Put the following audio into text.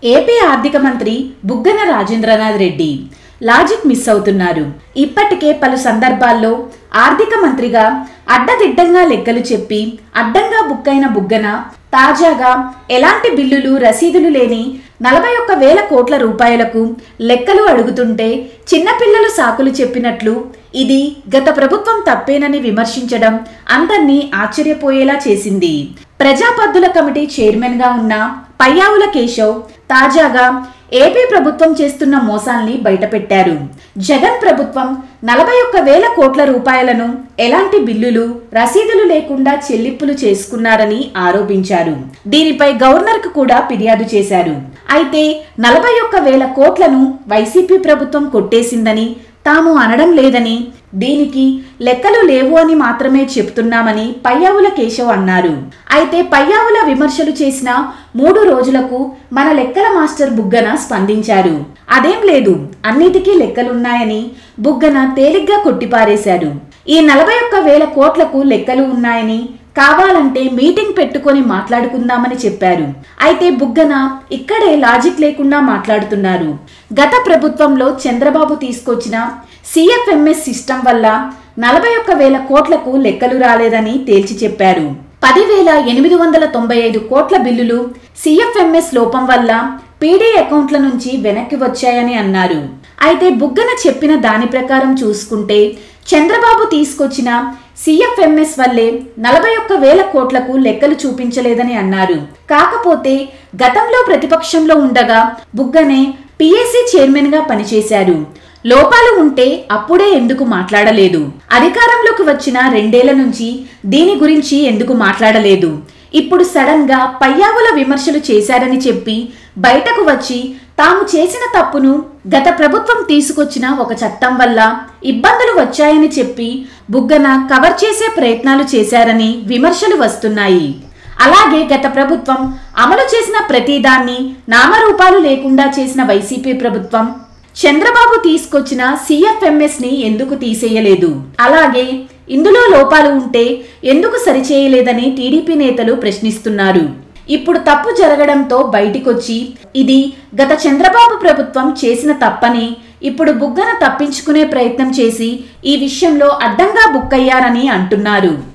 AP ఆర్థిక మంత్రి Buggana Rajendranath Reddy logic miss అవుతున్నారు ఇప్పటికే పలు సందర్భాల్లో ఆర్థిక మంత్రిగా అడ్డదిడ్డంగా లెక్కలు చెప్పి అడ్డంగా బుక్కైన బుగ్గన తాజాగా ఎలాంటి బిల్లులు రసీదులు లేని నలభై ఒక్క వేల కోట్ల రూపాయలకు లెక్కలు అడుగుతుంటే చిన్నపిల్లలు సాకులు చెప్పినట్లు ఇది గత ప్రభుత్వం తప్పేనని విమర్శించడం అందర్నీ ఆశ్చర్యపోయేలా చేసింది ప్రజాపద్దుల కమిటీ చైర్మన్ గా ఉన్న పయ్యావుల కేశవ్ తాజాగా ఏపీ ప్రభుత్వం చేస్తున్న మోసాల్ని బయటపెట్టారు జగన్ ప్రభుత్వం నలభై ఒక్క వేల కోట్ల రూపాయలను ఎలాంటి బిల్లులు రసీదులు లేకుండా చెల్లింపులు చేసుకున్నారని ఆరోపించారు దీనిపై గవర్నర్కు కూడా ఫిర్యాదు చేశారు అయితే నలభై ఒక్క వేల కోట్లను వైసీపీ ప్రభుత్వం కొట్టేసిందని తాము అనడం లేదని దీనికి లెక్కలు లేవు అని మాత్రమే చెప్తున్నామని పయ్యావుల కేశవ్ అన్నారు అయితే పయ్యావుల విమర్శలు చేసిన మూడు రోజులకు మన లెక్కల మాస్టర్ బుగ్గన స్పందించారు అదేం లేదు అన్నిటికీ లెక్కలున్నాయని బుగ్గన తేలిగ్గా కొట్టిపారేశారు ఈ నలభై ఒక్క వేల కోట్లకు లెక్కలు ఉన్నాయని కావాలంటే మీటింగ్ పెట్టుకొని మాట్లాడుకుందామని చెప్పారు అయితే బుగ్గన ఇక్కడే లాజిక్ లేకుండా మాట్లాడుతున్నారు గత ప్రభుత్వంలో చంద్రబాబు తీసుకొచ్చిన సిఎఫ్ఎంఎస్ సిస్టమ్ వల్ల నలభై ఒక్క వేల కోట్లకు లెక్కలు రాలేదని తేల్చి చెప్పారు పదివేల ఎనిమిది వందల తొంభై ఐదు కోట్ల బిల్లులు సిఎఫ్ఎంఎస్ లోపం వల్ల పీడీ అకౌంట్ల నుంచి వెనక్కి వచ్చాయని అన్నారు అయితే బుగ్గన చెప్పిన దాని ప్రకారం చూసుకుంటే చంద్రబాబు తీసుకొచ్చిన సిఎఫ్ఎంఎస్ వల్లే నలభై ఒక్క వేల కోట్లకు లెక్కలు చూపించలేదని అన్నారు కాకపోతే గతంలో ప్రతిపక్షంలో ఉండగా బుగ్గనే పిఎస్సి చైర్మన్ గా పనిచేశారు లోపాలు ఉంటే అప్పుడే ఎందుకు మాట్లాడలేదు అధికారంలోకి వచ్చిన రెండేళ్ల నుంచి దీని గురించి ఎందుకు మాట్లాడలేదు ఇప్పుడు సడన్ గా పయ్యావుల విమర్శలు చేశారని చెప్పి బయటకు వచ్చి తాము చేసిన తప్పును గత ప్రభుత్వం తీసుకొచ్చిన ఒక చట్టం వల్ల ఇబ్బందులు వచ్చాయని చెప్పి బుగ్గన కవర్ చేసే ప్రయత్నాలు చేశారని విమర్శలు వస్తున్నాయి అలాగే గత ప్రభుత్వం అమలు చేసిన ప్రతిదాన్ని నామరూపాలు లేకుండా చేసిన వైసీపీ ప్రభుత్వం చంద్రబాబు తీసుకొచ్చిన సిఎఫ్ఎంఎస్ ని ఎందుకు తీసేయలేదు అలాగే ఇందులో లోపాలు ఉంటే ఎందుకు సరిచేయలేదని టీడీపీ నేతలు ప్రశ్నిస్తున్నారు ఇప్పుడు తప్పు జరగడంతో బయటికొచ్చి ఇది గత చంద్రబాబు ప్రభుత్వం చేసిన తప్పని ఇప్పుడు బుగ్గన తప్పించుకునే ప్రయత్నం చేసి ఈ విషయంలో అడ్డంగా బుక్కయ్యారని అంటున్నారు